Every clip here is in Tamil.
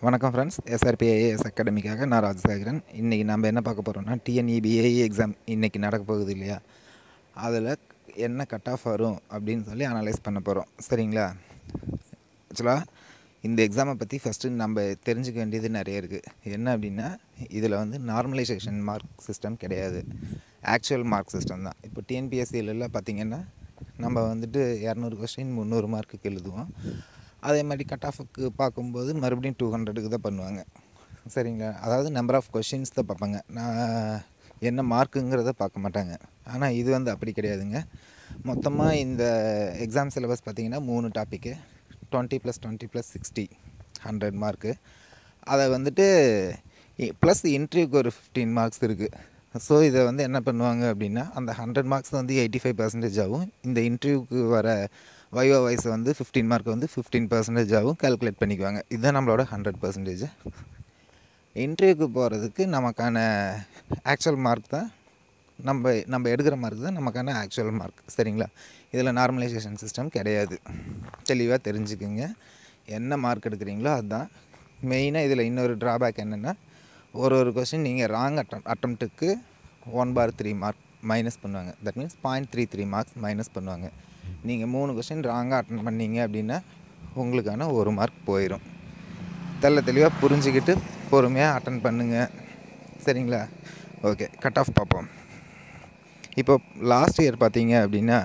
வணக்கம் ஃப்ரெண்ட்ஸ் எஸ்ஆர்பிஐஏஎஸ் அகாடமிக்காக நான் ராஜசேகரன் இன்றைக்கி நம்ம என்ன பார்க்க போகிறோம்னா டிஎன்இபிஏ எக்ஸாம் இன்றைக்கி நடக்க போகுது இல்லையா அதில் என்ன கட் ஆஃப் வரும் அப்படின்னு சொல்லி அனலைஸ் பண்ண போகிறோம் சரிங்களா ஆக்சுவலாக இந்த எக்ஸாமை பற்றி ஃபஸ்ட்டு நம்ம தெரிஞ்சுக்க வேண்டியது நிறைய இருக்குது என்ன அப்படின்னா இதில் வந்து நார்மலைசேஷன் மார்க் சிஸ்டம் கிடையாது ஆக்சுவல் மார்க் சிஸ்டம் தான் இப்போ டிஎன்பிஎஸ்சியிலலாம் பார்த்திங்கன்னா நம்ம வந்துட்டு இரநூறு கொஸ்டின் முந்நூறு மார்க்குக்கு எழுதுவோம் அதே மாதிரி கட் ஆஃபுக்கு பார்க்கும்போது மறுபடியும் டூ ஹண்ட்ரடுக்கு தான் பண்ணுவாங்க சரிங்களா அதாவது நம்பர் ஆஃப் கொஷின்ஸ் தான் பார்ப்பாங்க நான் என்ன மார்க்குங்கிறத பார்க்க மாட்டாங்க ஆனால் இது வந்து அப்படி கிடையாதுங்க மொத்தமாக இந்த எக்ஸாம் சிலபஸ் பார்த்திங்கன்னா மூணு topic twenty plus twenty plus sixty hundred mark அதை வந்துட்டு ப்ளஸ் இன்டர்வியூக்கு ஒரு ஃபிஃப்டீன் மார்க்ஸ் இருக்குது ஸோ இதை வந்து என்ன பண்ணுவாங்க அப்படின்னா அந்த ஹண்ட்ரட் மார்க்ஸ் வந்து எயிட்டி ஃபைவ் பர்சன்டேஜ் ஆகும் இந்த இன்டர்வியூக்கு வர வைவா வைஸ் வந்து ஃபிஃப்டீன் மார்க் வந்து ஃபிஃப்டீன் பர்சன்டேஜ் ஆகும் கால்குலேட் பண்ணிக்குவாங்க இதுதான் நம்மளோட ஹண்ட்ரட் பர்சன்டேஜ் இன்டர்வியூக்கு போகிறதுக்கு நமக்கான ஆக்சுவல் மார்க் தான் நம்ம நம்ம எடுக்கிற மார்க் தான் நமக்கான ஆக்சுவல் மார்க் சரிங்களா இதில் நார்மலைசேஷன் சிஸ்டம் கிடையாது தெளிவாக தெரிஞ்சுக்குங்க என்ன மார்க் எடுக்கிறீங்களோ அதுதான் மெயினாக இதில் இன்னொரு ட்ராபேக் என்னென்னா ஒரு ஒரு கொஸ்டின் நீங்கள் ராங் அட்டம் அட்டம்ப்ட்டுக்கு one by three mark minus பண்ணுவாங்க that means point three three marks minus பண்ணுவாங்க நீங்கள் மூணு கொஸ்டின் ராங்காக அட்டன் பண்ணீங்க அப்படின்னா உங்களுக்கான ஒரு மார்க் போயிடும் தெல்ல தெளிவாக புரிஞ்சுக்கிட்டு பொறுமையாக அட்டன் பண்ணுங்கள் சரிங்களா ஓகே கட் ஆஃப் பார்ப்போம் இப்போ லாஸ்ட் இயர் பார்த்தீங்க அப்படின்னா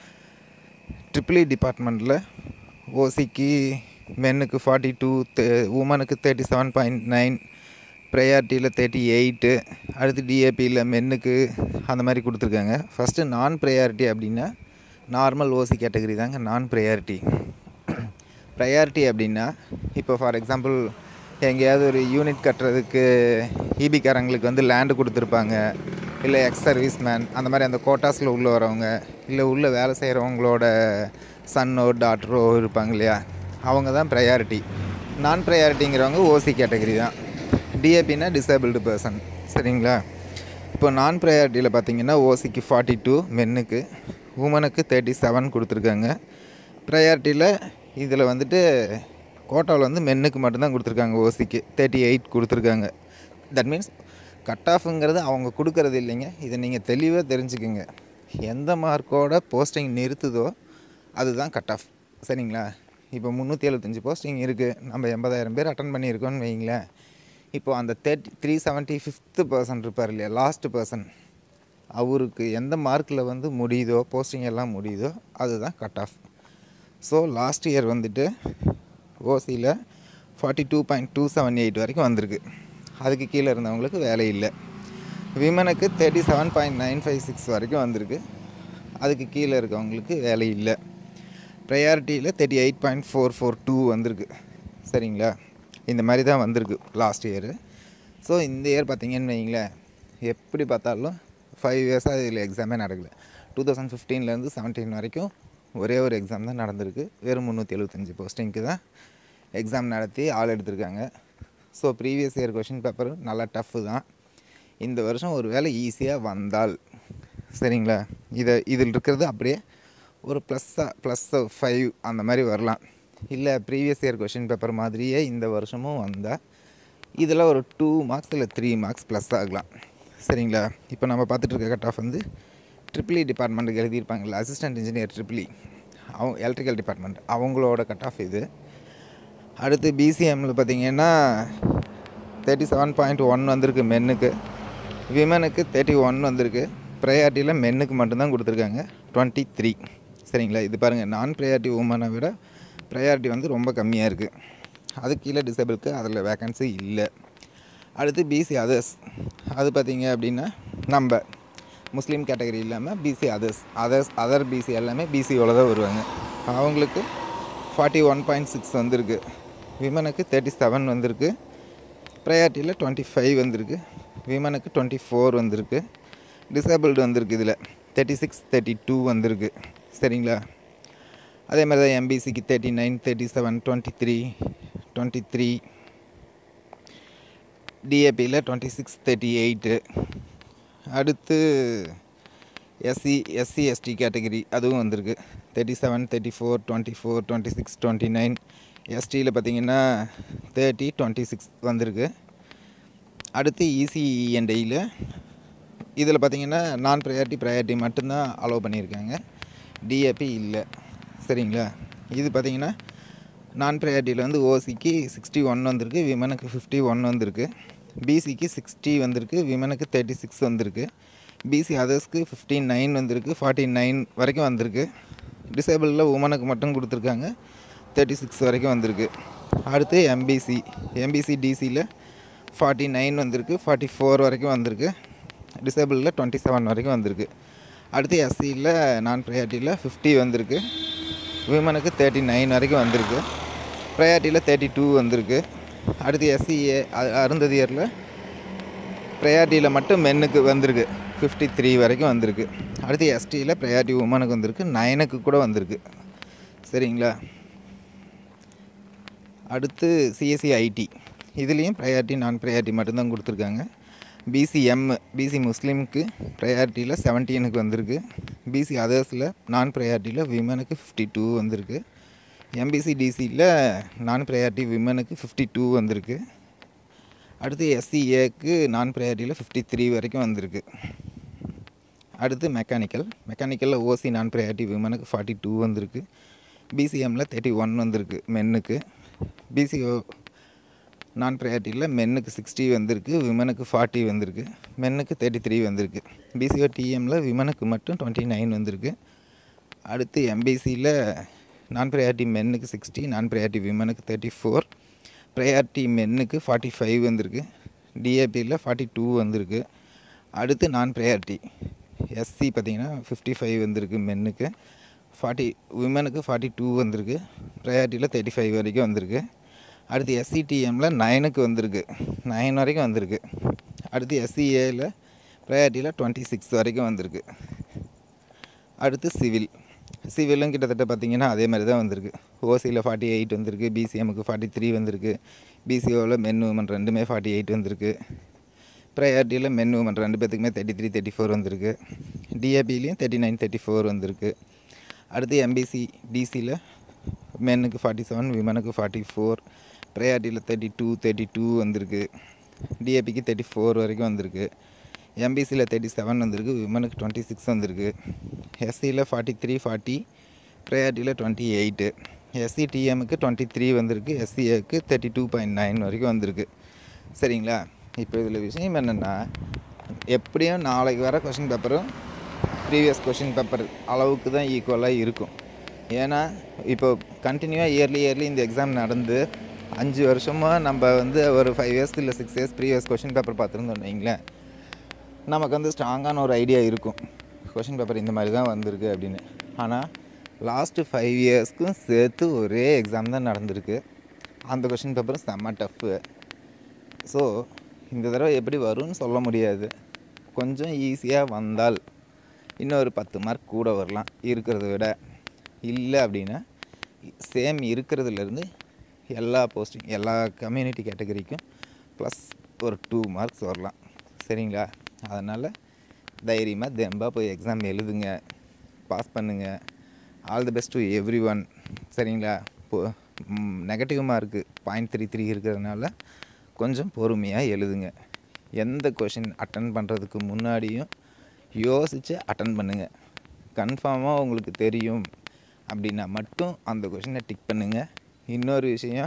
ட்ரிபிளி டிபார்ட்மெண்ட்டில் ஓசிக்கு மென்னுக்கு ஃபார்ட்டி டூ உமனுக்கு தேர்ட்டி செவன் பாயிண்ட் நைன் ப்ரையாரிட்டியில் தேர்ட்டி எயிட்டு அடுத்து டிஏபியில் மென்னுக்கு அந்த மாதிரி கொடுத்துருக்காங்க ஃபஸ்ட்டு நான் ப்ரையாரிட்டி அப்படின்னா நார்மல் ஓசி கேட்டகரி தாங்க நான் ப்ரையாரிட்டி ப்ரையாரிட்டி அப்படின்னா இப்போ ஃபார் எக்ஸாம்பிள் எங்கேயாவது ஒரு யூனிட் கட்டுறதுக்கு ஈபிக்காரங்களுக்கு வந்து லேண்டு கொடுத்துருப்பாங்க இல்லை எக்ஸ் சர்வீஸ் மேன் அந்த மாதிரி அந்த கோட்டாஸில் உள்ளே வரவங்க இல்லை உள்ளே வேலை செய்கிறவங்களோட சன்னோ டாட்டரோ இருப்பாங்க இல்லையா அவங்க தான் ப்ரையாரிட்டி நான் ப்ரையாரிட்டிங்கிறவங்க ஓசி கேட்டகரி தான் டிஏபின்னா டிசேபிள்டு பர்சன் சரிங்களா இப்போ நான் ப்ரையாரிட்டியில் பார்த்தீங்கன்னா ஓசிக்கு ஃபார்ட்டி டூ மென்னுக்கு உமனுக்கு தேர்ட்டி செவன் கொடுத்துருக்காங்க ப்ரையாரிட்டியில் இதில் வந்துட்டு கோட்டாவில் வந்து மென்னுக்கு மட்டும்தான் கொடுத்துருக்காங்க ஓசிக்கு தேர்ட்டி எயிட் கொடுத்துருக்காங்க தட் மீன்ஸ் கட் ஆஃபுங்கிறது அவங்க கொடுக்கறது இல்லைங்க இதை நீங்கள் தெளிவாக தெரிஞ்சுக்குங்க எந்த மார்க்கோட போஸ்டிங் நிறுத்துதோ அதுதான் கட் ஆஃப் சரிங்களா இப்போ முந்நூற்றி எழுபத்தஞ்சி போஸ்டிங் இருக்குது நம்ம எண்பதாயிரம் பேர் அட்டன் பண்ணியிருக்கோன்னு வைங்களேன் இப்போது அந்த thirty three seventy fifth person இருப்பார் இல்லையா லாஸ்ட்டு பர்சன் அவருக்கு எந்த மார்க்கில் வந்து முடியுதோ போஸ்டிங் எல்லாம் முடியுதோ அதுதான் cut off so last year வந்துட்டு ஓசியில் forty two point two seven eight வரைக்கும் வந்திருக்கு அதுக்கு கீழே இருந்தவங்களுக்கு வேலை இல்லை விமனுக்கு thirty seven point nine five six வரைக்கும் வந்திருக்கு அதுக்கு கீழே இருக்கவங்களுக்கு வேலை இல்லை ப்ரையாரிட்டியில் thirty eight point four four two வந்திருக்கு சரிங்களா இந்த மாதிரி தான் வந்திருக்கு லாஸ்ட் இயரு ஸோ இந்த இயர் பார்த்தீங்கன்னு வைங்களேன் எப்படி பார்த்தாலும் ஃபைவ் இயர்ஸாக இதில் எக்ஸாமே நடக்கல டூ தௌசண்ட் ஃபிஃப்டீன்லேருந்து செவன்டீன் வரைக்கும் ஒரே ஒரு எக்ஸாம் தான் நடந்திருக்கு வெறும் முந்நூற்றி எழுபத்தஞ்சி போஸ்டிங்க்கு தான் எக்ஸாம் நடத்தி ஆள் எடுத்திருக்காங்க so previous year question paper நல்லா டஃப்பு தான் இந்த வருஷம் ஒரு வேளை ஈஸியாக வந்தால் சரிங்களா இதை இதில் இருக்கிறது அப்படியே ஒரு ப்ளஸ்ஸாக ப்ளஸ் ஃபைவ் அந்த மாதிரி வரலாம் இல்லை ப்ரீவியஸ் இயர் கொஷின் பேப்பர் மாதிரியே இந்த வருஷமும் வந்தால் இதில் ஒரு டூ மார்க்ஸ் இல்லை த்ரீ மார்க்ஸ் ப்ளஸ் ஆகலாம் சரிங்களா இப்போ நம்ம பார்த்துட்டு இருக்க கட் ஆஃப் வந்து ட்ரிபிளி டிபார்ட்மெண்ட்டுக்கு எழுதியிருப்பாங்கல்ல அசிஸ்டன்ட் இன்ஜினியர் ட்ரிபிளி அவங்க எலக்ட்ரிக்கல் டிபார்ட்மெண்ட் அவங்களோட கட் ஆஃப் இது அடுத்து பிசிஎம்மில் பார்த்தீங்கன்னா தேர்ட்டி செவன் பாயிண்ட் ஒன் வந்திருக்கு மென்னுக்கு விமனுக்கு தேர்ட்டி ஒன் வந்திருக்கு ப்ரையாரிட்டியில் மென்னுக்கு மட்டும்தான் கொடுத்துருக்காங்க டுவெண்ட்டி த்ரீ சரிங்களா இது பாருங்கள் நான் ப்ரையாரிட்டி உமனை விட ப்ரையாரிட்டி வந்து ரொம்ப கம்மியாக இருக்குது அது கீழே டிசேபிளுக்கு அதில் வேக்கன்சி இல்லை அடுத்து பிசி அதர்ஸ் அது பார்த்திங்க அப்படின்னா நம்ம முஸ்லீம் கேட்டகரி இல்லாமல் BC others others other BC எல்லாமே பிசியோட தான் வருவாங்க அவங்களுக்கு ஃபார்ட்டி ஒன் பாயிண்ட் சிக்ஸ் வந்திருக்கு விமனுக்கு தேர்ட்டி செவன் வந்திருக்கு ப்ரையாரிட்டியில் டுவெண்ட்டி ஃபைவ் வந்திருக்கு விமனுக்கு டுவெண்ட்டி ஃபோர் வந்திருக்கு டிசேபிள்டு வந்திருக்கு இதில் தேர்ட்டி சிக்ஸ் தேர்ட்டி டூ வந்திருக்கு சரிங்களா அதே மாதிரி தான் எம்பிசிக்கு thirty nine thirty seven twenty three twenty three டிஏபியில் டுவெண்ட்டி சிக்ஸ் தேர்ட்டி எயிட்டு அடுத்து எஸ்சி எஸ்சி எஸ்டி கேட்டகரி அதுவும் வந்திருக்கு thirty seven thirty four twenty four twenty six twenty nine எஸ்டியில் பார்த்தீங்கன்னா தேர்ட்டி டுவெண்ட்டி சிக்ஸ் வந்திருக்கு அடுத்து இசிஇஎன்டியில் இதில் பார்த்தீங்கன்னா நான் ப்ரையாரிட்டி ப்ரையாரிட்டி மட்டும்தான் அலோவ் பண்ணியிருக்காங்க டிஏபி இல்லை சரிங்களா இது பார்த்தீங்கன்னா நான் ப்ரையாரிட்டியில் வந்து ஓசிக்கு சிக்ஸ்டி ஒன் வந்திருக்கு விமனுக்கு ஃபிஃப்டி ஒன் வந்திருக்கு பிசிக்கு சிக்ஸ்டி வந்திருக்கு விமனுக்கு தேர்ட்டி சிக்ஸ் வந்திருக்கு பிசி அதர்ஸ்க்கு ஃபிஃப்டி நைன் வந்திருக்கு ஃபார்ட்டி நைன் வரைக்கும் வந்திருக்கு டிசேபிளில் உமனுக்கு மட்டும் கொடுத்துருக்காங்க தேர்ட்டி சிக்ஸ் வரைக்கும் வந்திருக்கு அடுத்து எம்பிசி எம்பிசி டிசியில் ஃபார்ட்டி நைன் வந்திருக்கு ஃபார்ட்டி ஃபோர் வரைக்கும் வந்திருக்கு டிசேபிளில் டுவெண்ட்டி செவன் வரைக்கும் வந்திருக்கு அடுத்து எஸ்சியில் நான் ப்ரையாரிட்டியில் ஃபிஃப்டி வந்திருக்கு விமனுக்கு தேர்ட்டி நைன் வரைக்கும் வந்திருக்கு ப்ரையாரிட்டியில் தேர்ட்டி டூ வந்திருக்கு அடுத்து எஸ்சிஏ அருந்ததியரில் ப்ரையாரிட்டியில் மட்டும் மென்னுக்கு வந்திருக்கு ஃபிஃப்டி த்ரீ வரைக்கும் வந்திருக்கு அடுத்து எஸ்டியில் ப்ரையாரிட்டி உமனுக்கு வந்திருக்கு நைனுக்கு கூட வந்திருக்கு சரிங்களா அடுத்து சிஎஸ்சி ஐடி இதுலேயும் ப்ரையாரிட்டி நான் ப்ரையாரிட்டி மட்டும்தான் கொடுத்துருக்காங்க பிசிஎம் பிசி முஸ்லீமுக்கு ப்ரையாரிட்டியில் செவன்டீனுக்கு வந்திருக்கு பிசி அதர்ஸில் நான் ப்ரையாரிட்டியில் விமனுக்கு ஃபிஃப்டி டூ வந்திருக்கு எம்பிசி டிசியில் நான் ப்ரையாரிட்டி விமனுக்கு ஃபிஃப்டி டூ வந்திருக்கு அடுத்து எஸ்சிஏக்கு நான் ப்ரையாரிட்டியில் ஃபிஃப்டி த்ரீ வரைக்கும் வந்திருக்கு அடுத்து மெக்கானிக்கல் மெக்கானிக்கலில் ஓசி நான் ப்ரையாரிட்டி விமனுக்கு ஃபார்ட்டி டூ வந்திருக்கு பிசிஎம்மில் தேர்ட்டி ஒன் வந்திருக்கு மென்னுக்கு பிசிஓ நான் ப்ரையாரிட்டியில் மென்னுக்கு சிக்ஸ்டி வந்திருக்கு விமனுக்கு ஃபார்ட்டி வந்திருக்கு மென்னுக்கு தேர்ட்டி த்ரீ வந்திருக்கு பிசிஓ டிஎம்மில் விமனுக்கு மட்டும் டுவெண்ட்டி நைன் வந்திருக்கு அடுத்து எம்பிசியில் நான் ப்ரையாரிட்டி மென்னுக்கு சிக்ஸ்டி நான் ப்ரையாரிட்டி விமனுக்கு தேர்ட்டி ஃபோர் ப்ரையாரிட்டி மென்னுக்கு ஃபார்ட்டி ஃபைவ் வந்திருக்கு டிஏபியில் ஃபார்ட்டி டூ வந்திருக்கு அடுத்து நான் ப்ரையாரிட்டி எஸ்சி பார்த்தீங்கன்னா ஃபிஃப்டி ஃபைவ் வந்திருக்கு மென்னுக்கு ஃபார்ட்டி விமனுக்கு ஃபார்ட்டி டூ வந்திருக்கு ப்ரையாரிட்டியில் தேர்ட்டி ஃபைவ் வரைக்கும் வந்திருக்கு அடுத்து எஸ்சிடிஎம்மில் நைனுக்கு வந்திருக்கு நைன் வரைக்கும் வந்திருக்கு அடுத்து எஸ்சிஏயில் ப்ரையாரிட்டியில் டுவெண்ட்டி சிக்ஸ் வரைக்கும் வந்திருக்கு அடுத்து சிவில் சிவிலும் கிட்டத்தட்ட பார்த்தீங்கன்னா அதே மாதிரி தான் வந்திருக்கு ஓசியில் ஃபார்ட்டி எயிட் வந்திருக்கு பிசிஎம்முக்கு ஃபார்ட்டி த்ரீ வந்திருக்கு பிசிஓவில் மென் உமன் ரெண்டுமே ஃபார்ட்டி எயிட் வந்திருக்கு ப்ரையாரிட்டியில் மென் உமன் ரெண்டு பேத்துக்குமே தேர்ட்டி த்ரீ தேர்ட்டி ஃபோர் வந்திருக்கு டிஏபிலையும் தேர்ட்டி நைன் தேர்ட்டி ஃபோர் வந்திருக்கு அடுத்து எம்பிசி டிசியில் மென்னுக்கு ஃபார்ட்டி செவன் விமனுக்கு ஃபார்ட்டி ஃபோர் ப்ரையாரிட்டியில் தேர்ட்டி டூ தேர்ட்டி டூ வந்திருக்கு டிஏபிக்கு தேர்ட்டி ஃபோர் வரைக்கும் வந்திருக்கு எம்பிசியில் தேர்ட்டி செவன் வந்திருக்கு விமனுக்கு டுவெண்ட்டி சிக்ஸ் வந்திருக்கு எஸ்சியில் ஃபார்ட்டி த்ரீ ஃபார்ட்டி ப்ரையாரிட்டியில் டுவெண்ட்டி எயிட்டு எஸ்சி டிஎம்முக்கு டுவெண்ட்டி த்ரீ வந்திருக்கு எஸ்சிஏக்கு தேர்ட்டி டூ பாயிண்ட் நைன் வரைக்கும் வந்திருக்கு சரிங்களா இப்போ இதில் விஷயம் என்னென்னா எப்படியும் நாளைக்கு வர கொஷின் பேப்பரும் ப்ரீவியஸ் கொஷின் பேப்பர் அளவுக்கு தான் ஈக்குவலாக இருக்கும் ஏன்னா இப்போ கண்டினியூவாக இயர்லி இயர்லி இந்த எக்ஸாம் நடந்து அஞ்சு வருஷமாக நம்ம வந்து ஒரு ஃபைவ் இயர்ஸ்க்கு இல்லை six years previous question paper பார்த்துருந்தோம் வைங்களேன் நமக்கு வந்து ஸ்ட்ராங்கான ஒரு ஐடியா இருக்கும் கொஷின் பேப்பர் இந்த மாதிரி தான் வந்திருக்கு அப்படின்னு ஆனால் லாஸ்ட்டு ஃபைவ் இயர்ஸ்க்கும் சேர்த்து ஒரே எக்ஸாம் தான் நடந்திருக்கு அந்த கொஷின் பேப்பரும் செம்ம டஃப்பு ஸோ இந்த தடவை எப்படி வரும்னு சொல்ல முடியாது கொஞ்சம் ஈஸியாக வந்தால் இன்னொரு பத்து மார்க் கூட வரலாம் இருக்கிறத விட இல்லை அப்படின்னா சேம் இருக்கிறதுலேருந்து எல்லா போஸ்டிங் எல்லா கம்யூனிட்டி கேட்டகரிக்கும் ப்ளஸ் ஒரு டூ மார்க்ஸ் வரலாம் சரிங்களா அதனால் தைரியமாக தெம்பாக போய் எக்ஸாம் எழுதுங்க பாஸ் பண்ணுங்கள் all the best to everyone சரிங்களா இப்போ negative mark point three three இருக்கிறதுனால கொஞ்சம் பொறுமையாக எழுதுங்க எந்த கொஷின் அட்டன் பண்ணுறதுக்கு முன்னாடியும் யோசித்து அட்டன் பண்ணுங்கள் கன்ஃபார்மாக உங்களுக்கு தெரியும் அப்படின்னா மட்டும் அந்த கொஷினை டிக் பண்ணுங்கள் இன்னொரு விஷயம்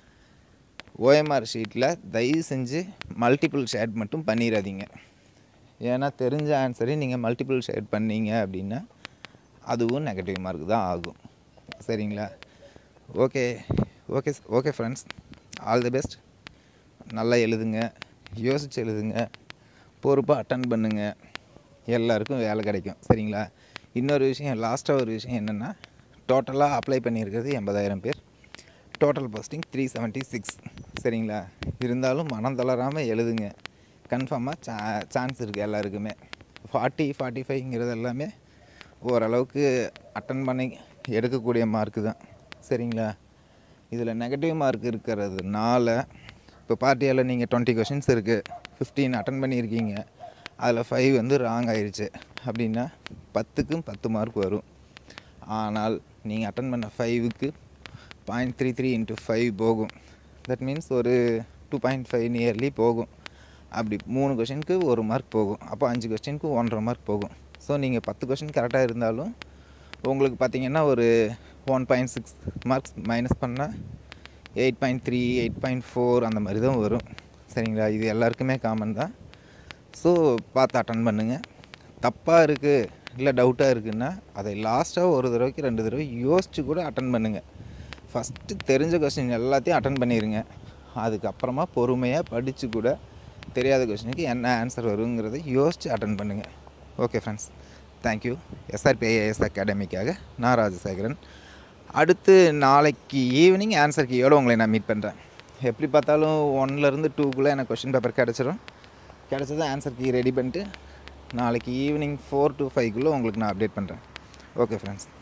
ஓஎம்ஆர் ஷீட்டில் தயவு செஞ்சு மல்டிபிள் ஷேட் மட்டும் பண்ணிடாதீங்க ஏன்னா தெரிஞ்ச ஆன்சரை நீங்கள் மல்டிபிள் ஷேட் பண்ணீங்க அப்படின்னா அதுவும் நெகட்டிவ் மார்க் தான் ஆகும் சரிங்களா okay okay okay friends all the best நல்லா எழுதுங்க யோசித்து எழுதுங்க பொறுப்பாக அட்டன் பண்ணுங்கள் எல்லாருக்கும் வேலை கிடைக்கும் சரிங்களா இன்னொரு விஷயம் லாஸ்ட்டாக ஒரு விஷயம் என்னென்னா டோட்டலாக அப்ளை பண்ணியிருக்கிறது எண்பதாயிரம் பேர் total posting three seventy six சரிங்களா இருந்தாலும் மனம் தளராமல் எழுதுங்க கன்ஃபார்மாக சா சான்ஸ் இருக்குது எல்லாருக்குமே ஃபார்ட்டி ஃபார்ட்டி ஃபைவ்ங்கிறது எல்லாமே ஓரளவுக்கு அட்டன் பண்ணி எடுக்கக்கூடிய மார்க்கு தான் சரிங்களா இதில் நெகட்டிவ் மார்க் இருக்கிறதுனால இப்போ பார்ட்டியால் நீங்கள் டுவெண்ட்டி கொஷின்ஸ் இருக்குது ஃபிஃப்டீன் அட்டன் பண்ணியிருக்கீங்க அதில் ஃபைவ் வந்து ராங் ஆயிடுச்சு அப்படின்னா பத்துக்கும் பத்து மார்க் வரும் ஆனால் நீங்கள் அட்டன் பண்ண ஃபைவுக்கு point three three into five போகும் தட் மீன்ஸ் ஒரு டூ பாயிண்ட் ஃபைவ் நியர்லி போகும் அப்படி மூணு கொஷினுக்கு ஒரு மார்க் போகும் அப்போ அஞ்சு கொஸ்டினுக்கு ஒன்றரை மார்க் போகும் ஸோ நீங்கள் பத்து கொஷின் கரெக்டாக இருந்தாலும் உங்களுக்கு பார்த்தீங்கன்னா ஒரு one point six marks minus பண்ணால் eight point three eight point four அந்த மாதிரி தான் வரும் சரிங்களா இது எல்லாருக்குமே காமன் தான் ஸோ பார்த்து அட்டன் பண்ணுங்கள் தப்பாக இருக்குது இல்லை டவுட்டாக இருக்குன்னா அதை லாஸ்ட்டாக ஒரு தடவைக்கு ரெண்டு தடவை யோசித்து கூட அட்டன் பண்ணுங்கள் ஃபஸ்ட்டு தெரிஞ்ச கொஸ்டின் எல்லாத்தையும் அட்டன் பண்ணிடுங்க அதுக்கப்புறமா பொறுமையாக படித்து கூட தெரியாத கொஸ்டினுக்கு என்ன ஆன்சர் வருங்கிறத யோசித்து அட்டன் பண்ணுங்கள் ஓகே ஃப்ரெண்ட்ஸ் தேங்க்யூ எஸ்ஆர்பிஐஎஸ் அகாடமிக்காக நான் ராஜசேகரன் அடுத்து நாளைக்கு ஈவினிங் ஆன்சர் கீயோடு உங்களை நான் மீட் பண்ணுறேன் எப்படி பார்த்தாலும் ஒன்லேருந்து டூக்குள்ளே எனக்கு கொஷின் பேப்பர் கிடச்சிரும் கிடச்சதும் ஆன்சர் கீ ரெடி பண்ணிட்டு நாளைக்கு ஈவினிங் ஃபோர் டு ஃபைவ்க்குள்ளே உங்களுக்கு நான் அப்டேட் பண்ணுறேன் ஓகே ஃப்ரெண்ட்ஸ்